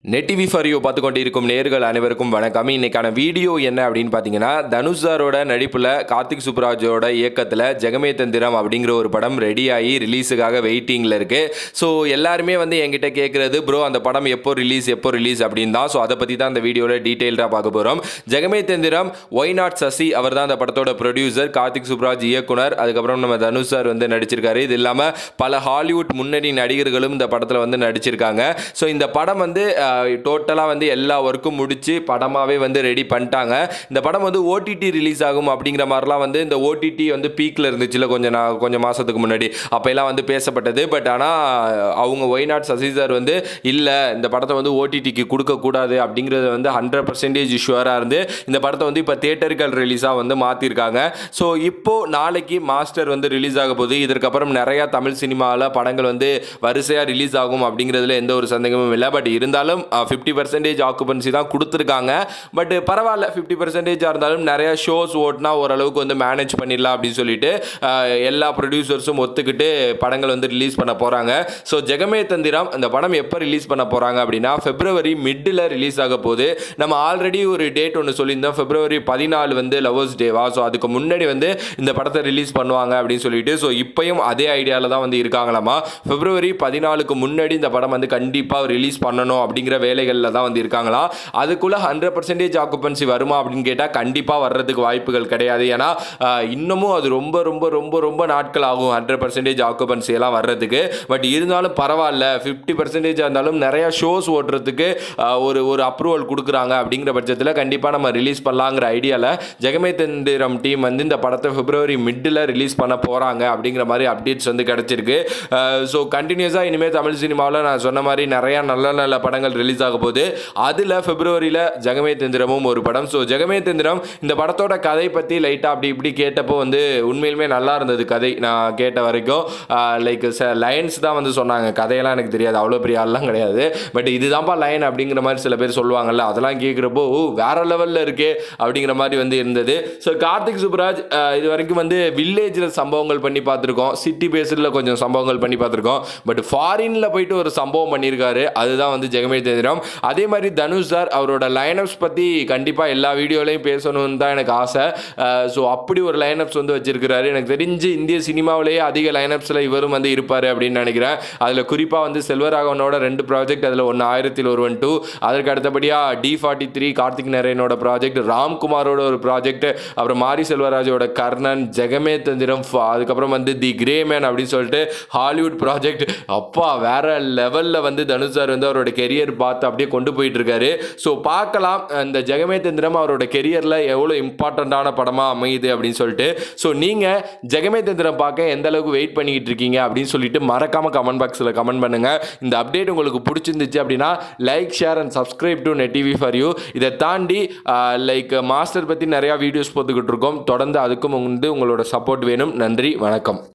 net TV for you பார்த்து கொண்டிருக்கும் நேர்கள் அனைவருக்கும் வணக்கம் இன்னைக்கான வீடியோ என்ன அப்படின்னு பார்த்தீங்கன்னா தனுஷ் சாரோட நடிப்பில் கார்த்திக் சுப்ராஜோட இயக்கத்தில் ஜெகமே தந்திரம் அப்படிங்கிற ஒரு படம் ரெடி ஆகி ரிலீஸுக்காக வெயிட்டிங்கில் இருக்கு ஸோ எல்லாருமே வந்து என்கிட்ட கேட்குறது ப்ரோ அந்த படம் எப்போ ரிலீஸ் எப்போ ரிலீஸ் அப்படின்னு தான் ஸோ அதை பற்றி தான் அந்த வீடியோவில் டீட்டெயில்டாக பார்க்க போகிறோம் ஜெகமே தந்திரம் ஒய் நாட் சசி அவர் தான் அந்த படத்தோட ப்ரொடியூசர் கார்த்திக் சுப்ராஜ் இயக்குனர் அதுக்கப்புறம் நம்ம தனுஷ் சார் வந்து நடிச்சிருக்காரு இது இல்லாமல் பல ஹாலிவுட் முன்னணி நடிகர்களும் இந்த படத்தில் வந்து நடிச்சிருக்காங்க ஸோ இந்த படம் வந்து டோட்டலாக வந்து எல்லா ஒர்க்கும் முடிச்சு படமாகவே வந்து ரெடி பண்ணிட்டாங்க இந்த படம் வந்து ஓடிடி ரிலீஸ் ஆகும் அப்படிங்கிற மாதிரிலாம் வந்து இந்த ஓடிடி வந்து பீக்கில் இருந்துச்சுல கொஞ்சம் நான் கொஞ்சம் மாதத்துக்கு முன்னாடி அப்போல்லாம் வந்து பேசப்பட்டது பட் ஆனால் அவங்க ஒய்நாட் சசி சார் வந்து இல்லை இந்த படத்தை வந்து ஓடிடிக்கு கொடுக்கக்கூடாது அப்படிங்கிறது வந்து ஹண்ட்ரட் பர்சன்டேஜ் ஷுவராக இருந்து இந்த படத்தை வந்து இப்போ தேட்டர்கள் ரிலீஸாக வந்து மாற்றிருக்காங்க ஸோ இப்போது நாளைக்கு மாஸ்டர் வந்து ரிலீஸ் ஆக போகுது இதற்கப்புறம் நிறையா தமிழ் சினிமாவில் படங்கள் வந்து வரிசையாக ரிலீஸ் ஆகும் அப்படிங்கிறதுல எந்த ஒரு சந்தேகமும் இல்லை பட் இருந்தாலும் ஃபிஃப்டி பர்சன்டேஜ் ஆக்குபன்சி தான் கொடுத்துருக்காங்க பட் பரவாயில்ல ஃபிஃப்டி பர்சன்டேஜாக இருந்தாலும் நிறைய ஷோஸ் ஓட்டினா ஓரளவுக்கு வந்து மேனேஜ் பண்ணிடலாம் அப்படின்னு சொல்லிட்டு அஹ், எல்லா ப்ரொடியூசர்ஸும் ஒத்துக்கிட்டு படங்கள் வந்து ரிலீஸ் பண்ண போகிறாங்க ஸோ ஜெகமே தந்திரம் இந்த படம் எப்போ ரிலீஸ் பண்ண போகிறாங்க அப்படின்னா பிப்ரவரி மிட்டில் ரிலீஸ் ஆக போகுது நம்ம ஆல்ரெடி ஒரு டேட் ஒன்று சொல்லியிருந்தோம் பிப்ரவரி பதினாலு வந்து லவர்ஸ் டேவா ஸோ அதுக்கு முன்னாடி வந்து இந்த படத்தை ரிலீஸ் பண்ணுவாங்க அப்படின்னு சொல்லிட்டு ஸோ இப்பயும் அதே ஐடியாவில் தான் வந்து இருக்காங்களாமா பிப்ரவரி பதினாலுக்கு முன்னாடி இந்த படம் வந்து கண்டிப்பாக ரிலீஸ் பண்ணணும் அப்படிங்கிற வேலைகளில் தான் வந்து இருக்காங்களா அதுக்குள்ளே ஹண்ட்ரட் பர்சன்டேஜ் ஆக்குபன்சி வருமா அப்படின்னு கேட்டால் கண்டிப்பாக வர்றதுக்கு வாய்ப்புகள் கிடையாது ஏன்னா ஆஹ், இன்னமும் அது ரொம்ப ரொம்ப ரொம்ப ரொம்ப நாட்கள் ஆகும் ஹண்ட்ரட் பர்சன்டேஜ் ஆக்குபன்சி எல்லாம் வர்றதுக்கு பட் இருந்தாலும் பரவாயில்ல ஃபிஃப்டி பர்சன்டேஜாக இருந்தாலும் நிறையா ஷோஸ் ஓட்டுறதுக்கு ஆஹ், ஒரு ஒரு அப்ரூவல் கொடுக்குறாங்க அப்படிங்கிற பட்சத்தில் கண்டிப்பாக நம்ம ரிலீஸ் பண்ணலாங்கிற ஐடியாவில் ஜெகமே தந்திரம் டீம் வந்து இந்த படத்தை பிப்ரவரி மிட்டில் ரிலீஸ் பண்ண போகிறாங்க அப்படிங்கிற மாதிரி அப்டேட்ஸ் வந்து கிடச்சிருக்கு ஸோ கண்டினியூஸாக இனிமேல் தமிழ் சினிமாவில் நான் சொன்ன மாதிரி நிறையா நல்ல நல்ல படங்கள் ரிலீஸ் ஆக போகுது அதில் பிப்ரவரியில் ஜெகமே தந்திரமும் ஒரு படம் ஸோ ஜெகமே தந்திரம் இந்த படத்தோட கதை பற்றி லைட்டாக அப்படி இப்படி கேட்டப்போ வந்து உண்மையிலுமே நல்லா இருந்தது கதை நான் கேட்ட வரைக்கும் லைக் லைன்ஸ் தான் வந்து சொன்னாங்க கதையெல்லாம் எனக்கு தெரியாது அவ்வளோ பெரிய ஆள்லாம் கிடையாது பட் இதுதான்ப்பா லைன் அப்படிங்கிற மாதிரி சில பேர் சொல்லுவாங்கல்ல அதெல்லாம் கேட்குறப்போ ஓ வேற லெவலில் இருக்கே அப்படிங்கிற மாதிரி வந்து இருந்தது ஸோ கார்த்திக் சுப்ராஜ் அஹ், இது வரைக்கும் வந்து வில்லேஜில் சம்பவங்கள் பண்ணி பார்த்துருக்கோம் சிட்டி பேஸில் கொஞ்சம் சம்பவங்கள் பண்ணி பார்த்துருக்கோம் பட் ஃபாரினில் போயிட்டு ஒரு சம்பவம் பண்ணியிருக்காரு அதுதான் வந்து ஜெகமே தந்திரம் அதே மாதிரி தனுஷ் சார் அவரோட லைனப்ஸ் பற்றி கண்டிப்பாக எல்லா வீடியோலையும் பேசணும்னு தான் எனக்கு ஆசை ஸோ அப்படி ஒரு லைனப்ஸ் வந்து வச்சிருக்கிறாரு எனக்கு தெரிஞ்சு இந்திய சினிமாவிலேயே அதிக லைனப்ஸில் இவரும் வந்து இருப்பார் அப்படின்னு நினைக்கிறேன் அதில் குறிப்பாக வந்து செல்வராகவனோட ரெண்டு ப்ராஜெக்ட் அதில் ஒன்று ஆயிரத்தில் ஒருவன் டூ அதற்கு அடுத்தபடியாக டி ஃபார்ட்டி த்ரீ கார்த்திக் நரேனோட ப்ராஜெக்ட் ராம்குமாரோட ஒரு ப்ராஜெக்ட் அப்புறம் மாரி செல்வராஜோட கர்ணன் ஜெகமே தந்திரம் ஃப- அதுக்கப்புறம் வந்து தி கிரே மேன் அப்படின்னு சொல்லிட்டு ஹாலிவுட் ப்ராஜெக்ட் அப்பா வேற லெவலில் வந்து தனுஷ் சார் வந்து அவரோட கெரியர் பார்த்து அப்படியே கொண்டு போயிட்டு இருக்காரு ஸோ பார்க்கலாம் இந்த ஜெகமே தந்திரம் அவரோட கெரியரில் எவ்வளோ இம்பார்ட்டண்ட்டான படமாக அமையுது அப்படின்னு சொல்லிட்டு ஸோ நீங்கள் ஜெகமே தந்திரம் பார்க்க எந்த அளவுக்கு வெயிட் பண்ணிக்கிட்டு இருக்கீங்க அப்படின்னு சொல்லிட்டு மறக்காம கமெண்ட் பாக்ஸில் கமெண்ட் பண்ணுங்க இந்த அப்டேட் உங்களுக்கு பிடிச்சிருந்துச்சு அப்படின்னா like share and subscribe to net TV for you இதை தாண்டி லைக் மாஸ்டர் பற்றி நிறையா வீடியோஸ் போட்டுக்கிட்டு இருக்கோம் தொடர்ந்து அதுக்கும் வந்து உங்களோட சப்போர்ட் வேணும் நன்றி வணக்கம்